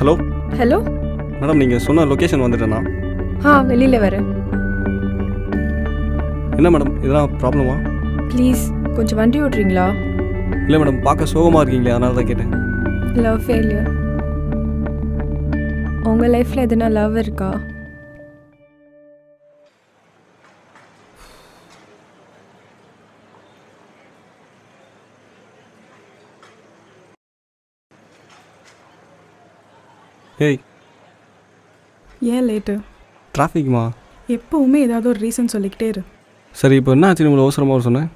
Hello hello madam நீங்கள் சொன்ன location வந்துட்டேண்ணா ஆ வெளியில் வரேன் என்ன மேடம் இதெல்லாம் ப்ராப்ளமா ப்ளீஸ் கொஞ்சம் வண்டி ஓட்டுறீங்களா இல்லை மேடம் பார்க்க சோகமாக இருக்கீங்களே அதனால தான் கேட்டேன் லவ் ஃபெயிலியர் உங்கள் லைஃப்பில் எதுனா லவ் இருக்கா ஏய் ஏன் லேட்டு டிராஃபிக்மா எப்போவுமே ஏதாவது ஒரு ரீசன் சொல்லிக்கிட்டே இரு சரி இப்போ என்ன ஆச்சு உங்களை அவசரமாக வர சொன்னேன்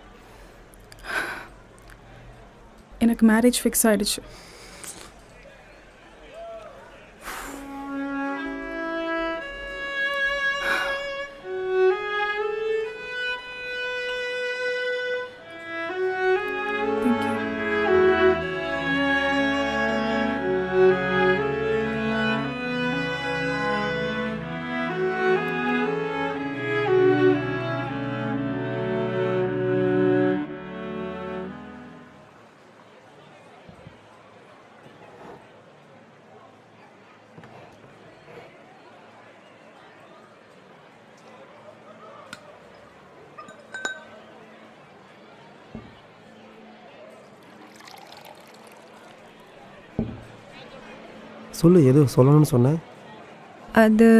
எனக்கு மேரேஜ் ஃபிக்ஸ் ஆயிடுச்சு Thank you. சொல்லு எது சொல்லணும்னு சொன்னேன் அது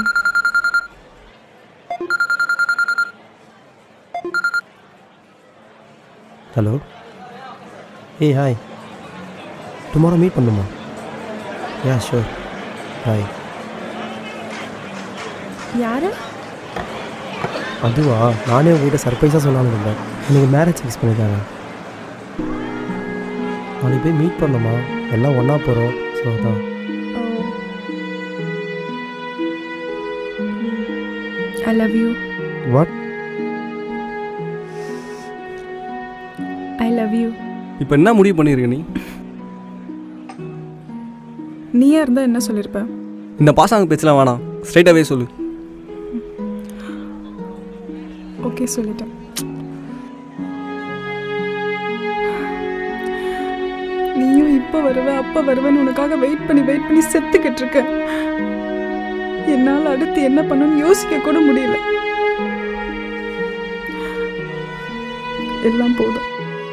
ஹலோ ஏய் ஹாய் டுமாரோ மீட் பண்ணுமா யா ஷூர் ஹாய் யாரு அதுவா நானே உங்ககிட்ட சர்ப்ரைஸாக சொன்னாலும் இல்லை எனக்கு மேரேஜ் ஃபிக்ஸ் பண்ணிட்டாங்க நாளைக்கு போய் மீட் பண்ணோமா எல்லாம் ஒன்றா போகிறோம் ஸோ அதான் I love you what I love you இப்போ என்ன முடிவு பண்ணியிருக்க நீ நீயா இருந்தால் என்ன சொல்லியிருப்ப இந்த பாசாங்க பேச்செலாம் வேணாம் ஸ்ட்ரைட்டாகவே சொல்லு ஓகே சொல்லிட்டேன் நீயும் இப்போ வருவ அப்போ வருவேன்னு உனக்காக வெயிட் பண்ணி வெயிட் பண்ணி செத்துக்கிட்டு இருக்க என்னால் அடுத்து என்ன பண்ணணும்னு யோசிக்க கூட முடியல எல்லாம் போதும்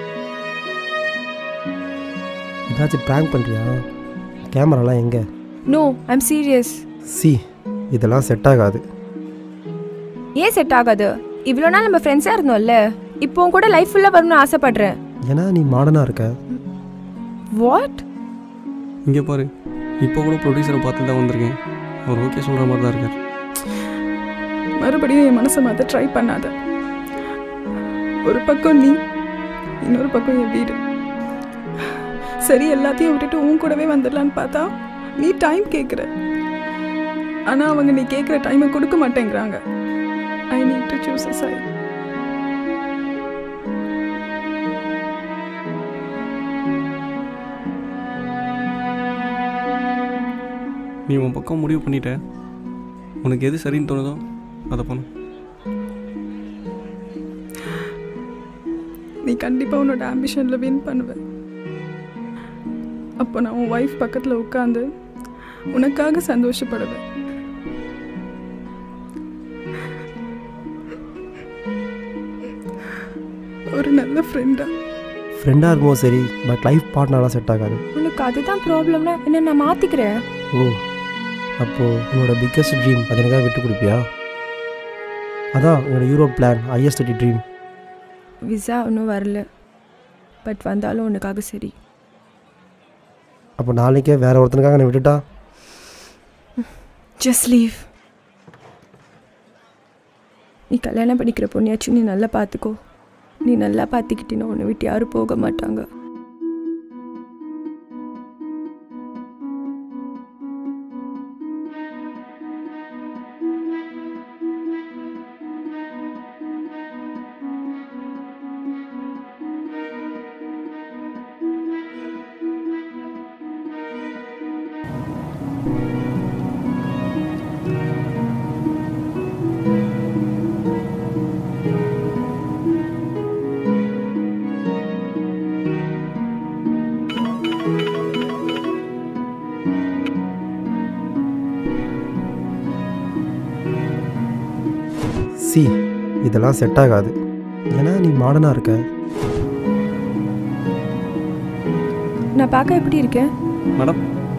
ஏதாச்சும் ப்ராங்க் பண்ணுறியா கேமராலாம் எங்கே நோ ஐம் சீரியஸ் சி இதெல்லாம் செட் ஆகாது ஏன் செட் ஆகாது இவ்வளோ நாள் நம்ம ஃப்ரெண்ட்ஸாக இருந்தோம்ல இப்போ உன் கூட லைஃப் ஃபுல்லாக வரணும்னு ஆசைப்படுறேன் ஏன்னா நீ மாடர்னாக இருக்க வாட் இங்கே பாரு இப்போ கூட ப்ரொடியூசரை பார்த்து தான் வந்திருக்கேன் அவர் ஓகே சொல்கிற மாதிரி தான் இருக்கார் மறுபடியும் என் மனசை மாற்ற ட்ரை பண்ணாத ஒரு பக்கம் நீ இன்னொரு பக்கம் என் வீடு சரி எல்லாத்தையும் விட்டுட்டு உன் கூடவே வந்துடலான்னு பார்த்தா நீ டைம் கேட்குற ஆனால் அவங்க நீ கேட்குற டைமை கொடுக்க மாட்டேங்கிறாங்க I need to choose a side நீ உன் பக்கம் முடிவு பண்ணிட்ட உனக்கு எது சரின்னு தோணுதோ அதை பண்ணு நீ கண்டிப்பாக உன்னோட ஆம்பிஷனில் வின் பண்ணுவ அப்போ நான் உன் ஒய்ஃப் பக்கத்தில் உட்காந்து உனக்காக சந்தோஷப்படுவேன் ஒரு நல்ல ஃப்ரெண்டா ஃப்ரெண்டாக இருக்கும்போது சரி பட் லைஃப் பார்ட்னர்லாம் செட் ஆகாது உனக்கு அதுதான் ப்ராப்ளம்னா என்ன நான் மாற்றிக்கிறேன் ஓ அப்போது உன்னோட பிக்கஸ்ட் ட்ரீம் அது எனக்காக விட்டு கொடுப்பியா அதான் உன்னோட Europe plan highest dream visa இன்னும் வரல பட் வந்தாலும் உனக்காக சரி அப்போ நாளைக்கே வேற ஒருத்தனுக்காக நான் விட்டுட்டா ஜஸ்ட் லீவ் நீ கல்யாணம் பண்ணிக்கிற பொண்ணியாச்சும் நீ நல்லா பார்த்துக்கோ நீ நல்லா பார்த்துக்கிட்டினா உன்னை விட்டு யாரும் போக மாட்டாங்க சி இதெல்லாம் செட் ஆகாது ஏன்னா நீ மாடர்னாக இருக்க நான் பார்க்க எப்படி இருக்கேன் மேடம்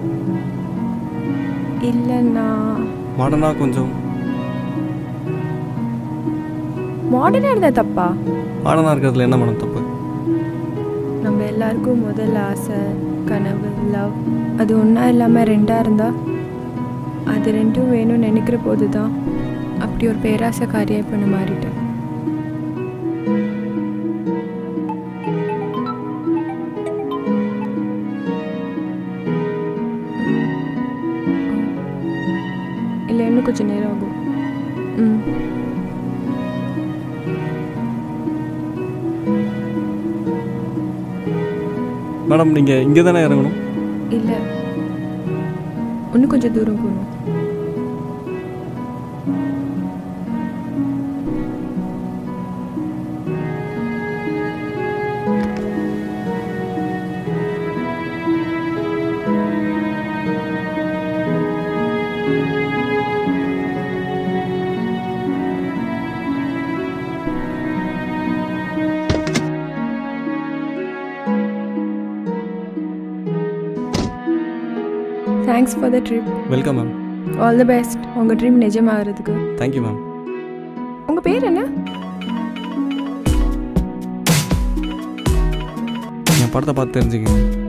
இல்லை நான் மாடர்னாக கொஞ்சம் மாடர்னாக இருந்தா தப்பா மாடர்னாக இருக்கிறதுல என்ன மேடம் தப்பு நம்ம எல்லாருக்கும் முதல் ஆசை கனவு லவ் அது ஒன்றா இல்லாமல் ரெண்டாக இருந்தா அது ரெண்டும் வேணும்னு நினைக்கிற போது தான் அப்படி ஒரு பேராசைக்காரியாக இப்போ நான் மாறிட்டேன் இல்லை இன்னும் கொஞ்சம் நேரம் ஆகும் ம் மேடம் நீங்கள் இங்கே தானே இறங்கணும் இல்லை இன்னும் கொஞ்சம் தூரம் போகணும் thanks for the trip welcome ma'am all the best உங்கள் ட்ரீம் நிஜமாகிறதுக்கு தேங்க்யூ மேம் உங்கள் பேர் என்ன என் படத்தை பார்த்து தெரிஞ்சுக்கங்க